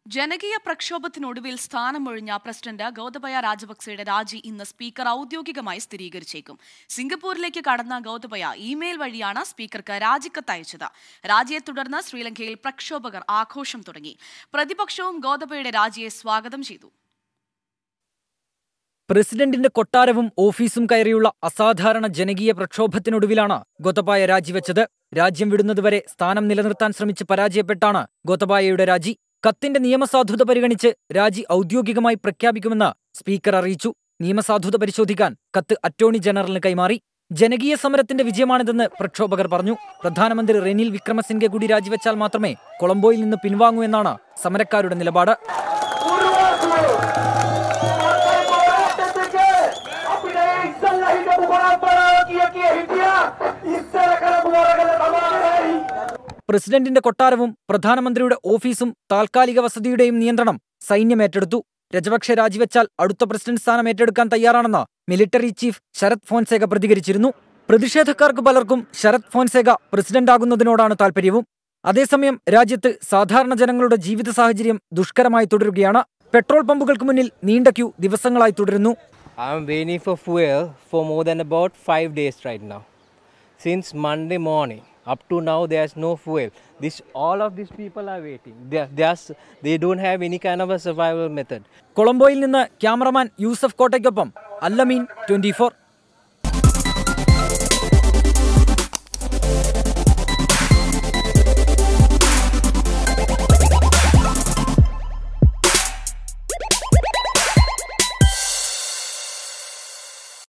ജനകീയ പ്രക്ഷോഭത്തിനൊടുവിൽ സ്ഥാനമൊഴിഞ്ഞ പ്രസിഡന്റ് ഗൗതബയ രാജപക്സെയുടെ രാജി ഇന്ന് സ്പീക്കർ ഔദ്യോഗികമായി സ്ഥിരീകരിച്ചേക്കും സിംഗപ്പൂരിലേക്ക് കടന്ന ഗൗതബയ ഇമെയിൽ വഴിയാണ് സ്പീക്കർക്ക് രാജിക്കത്ത് അയച്ചത് രാജിയെ തുടർന്ന് ശ്രീലങ്കയിൽ പ്രക്ഷോഭകർ ആഘോഷം തുടങ്ങി പ്രതിപക്ഷവും ഗൗതബയുടെ രാജിയെ സ്വാഗതം ചെയ്തു പ്രസിഡന്റിന്റെ കൊട്ടാരവും ഓഫീസും കയറിയുള്ള അസാധാരണ ജനകീയ പ്രക്ഷോഭത്തിനൊടുവിലാണ് ഗോതബായ രാജിവെച്ചത് രാജ്യം വിടുന്നതുവരെ സ്ഥാനം നിലനിർത്താൻ ശ്രമിച്ച് പരാജയപ്പെട്ടാണ് ഗോതബായയുടെ രാജി കത്തിന്റെ നിയമസാധുത പരിഗണിച്ച് രാജി ഔദ്യോഗികമായി പ്രഖ്യാപിക്കുമെന്ന് സ്പീക്കർ അറിയിച്ചു നിയമസാധുത പരിശോധിക്കാൻ കത്ത് അറ്റോർണി ജനറലിന് കൈമാറി ജനകീയ സമരത്തിന്റെ വിജയമാണിതെന്ന് പ്രക്ഷോഭകർ പറഞ്ഞു പ്രധാനമന്ത്രി റെനിൽ വിക്രമസിംഗെ കൂടി രാജിവെച്ചാൽ മാത്രമേ കൊളംബോയിൽ നിന്ന് പിൻവാങ്ങൂ എന്നാണ് സമരക്കാരുടെ നിലപാട് പ്രസിഡന്റിന്റെ കൊട്ടാരവും പ്രധാനമന്ത്രിയുടെ ഓഫീസും താൽക്കാലിക വസതിയുടെയും നിയന്ത്രണം സൈന്യം ഏറ്റെടുത്തു രജപക്ഷെ രാജിവെച്ചാൽ അടുത്ത പ്രസിഡന്റ് സ്ഥാനം ഏറ്റെടുക്കാൻ തയ്യാറാണെന്ന് മിലിറ്ററി ചീഫ് ശരത് ഫോൻസേക പ്രതികരിച്ചിരുന്നു പ്രതിഷേധക്കാർക്ക് പലർക്കും ശരത് ഫോൻസേക പ്രസിഡന്റാകുന്നതിനോടാണ് താൽപര്യവും അതേസമയം രാജ്യത്ത് സാധാരണ ജനങ്ങളുടെ ജീവിത സാഹചര്യം ദുഷ്കരമായി തുടരുകയാണ് പെട്രോൾ പമ്പുകൾക്ക് മുന്നിൽ നീണ്ട ക്യൂ ദിവസങ്ങളായി തുടരുന്നു I'm waiting for fuel for more than about five days right now. Since Monday morning up to now, there's no fuel. This all of these people are waiting. They there's, they don't have any kind of a survival method. കൊളംബോയിൽ നിന്ന് cameraman Yusuf കോട്ടയ്ക്കൊപ്പം അല്ലമീൻ twenty